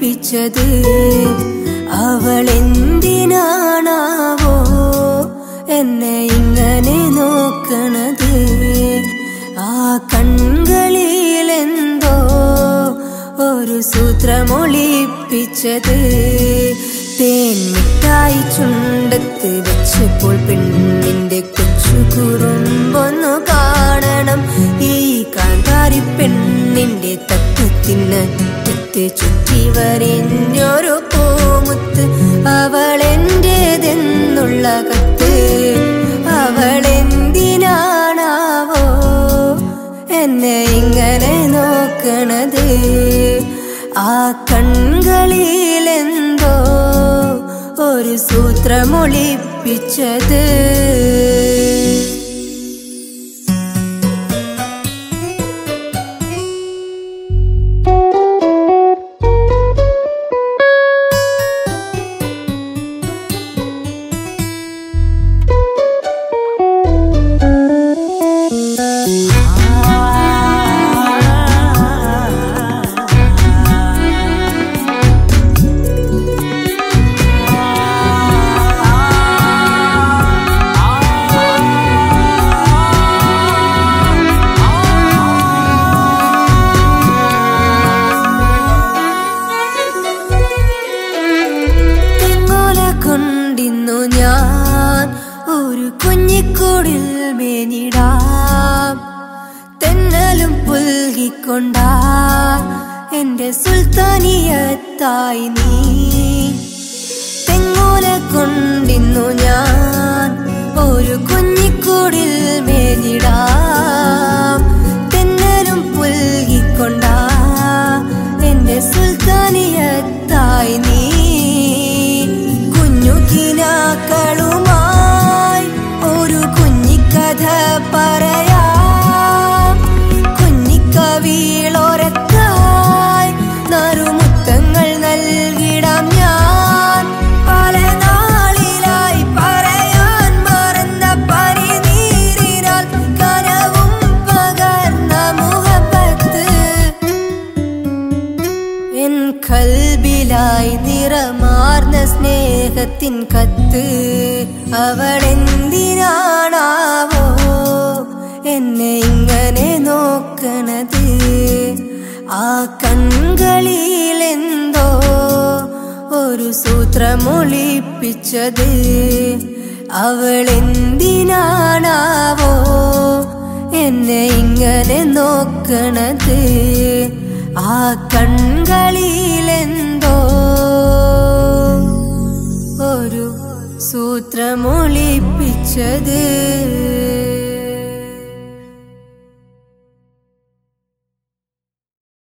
സൂത്രമൊളിപ്പിച്ചത് അവൾ എന്തിനാണാവോ എന്നെ ഇങ്ങനെ നോക്കണത് ആ കൺകളിലെന്തോ ഒരു സൂത്രമൊളിപ്പിച്ചത് തേൻ മിഠായി ചുണ്ടത്ത് വെച്ചപ്പോൾ പെണ്ണിന്റെ കൊച്ചു കുറുമ്പൊന്നു കാണണം ഈ കാന്താരി പെണ്ണിന്റെ തത്വത്തിനറ്റത്ത് ചുറ്റി വരിഞ്ഞൊരു പൂമുത്ത് അവൾ എന്റേതെന്നുള്ള കത്ത് അവൾ എന്തിനാണാവോ എന്നെ ഇങ്ങനെ നോക്കണത് ആ കൺകളിലെന്തോ ഒരു സൂത്രമൊളിപ്പിച്ചത് തെങ്ങോല കൊണ്ടിന്നു ഞാൻ ഒരു കുഞ്ഞിക്കൂടിൽ മേനിടാം തെന്നലും പുൽകിക്കൊണ്ടാ എന്റെ സുൽത്താനിയത്തായി നീ തെങ്ങോല കൊണ്ടിന്നു ഞാൻ ഒരു കുഞ്ഞിക്കൂടിൽ മേനിടാം തെന്നലും പുൽകിക്കൊണ്ടാ എന്റെ സുൽത്താനിയത്തായി നീ കുഞ്ഞു കിനാക്കളുമായി ഒരു കുഞ്ഞിക്കഥ പറയാം കുഞ്ഞിക്കവിളൊരക്കായി നറുമുത്തങ്ങൾ നൽകിടാം ഞാൻ പല നാളിലായി പറയാൻ മറന്ന പനിനീരിനാൽ കനവും പകർന്ന മുഹബത്ത് എൻ കൽബിലായി നിറമാർന്ന സ്നേഹത്തിൻ കത്ത് അവൾ എന്തിനാണാവോ എന്നെ ഇങ്ങനെ നോക്കണത് ആ കൺകളിലെന്തോ ഒരു സൂത്രമൊളിപ്പിച്ചത് അവൾ എന്തിനാണാവോ എന്നെ ഇങ്ങനെ നോക്കണത് ആ കൺകളിലെന്തോ ഒരു സൂത്രമൊളിപ്പിച്ചത്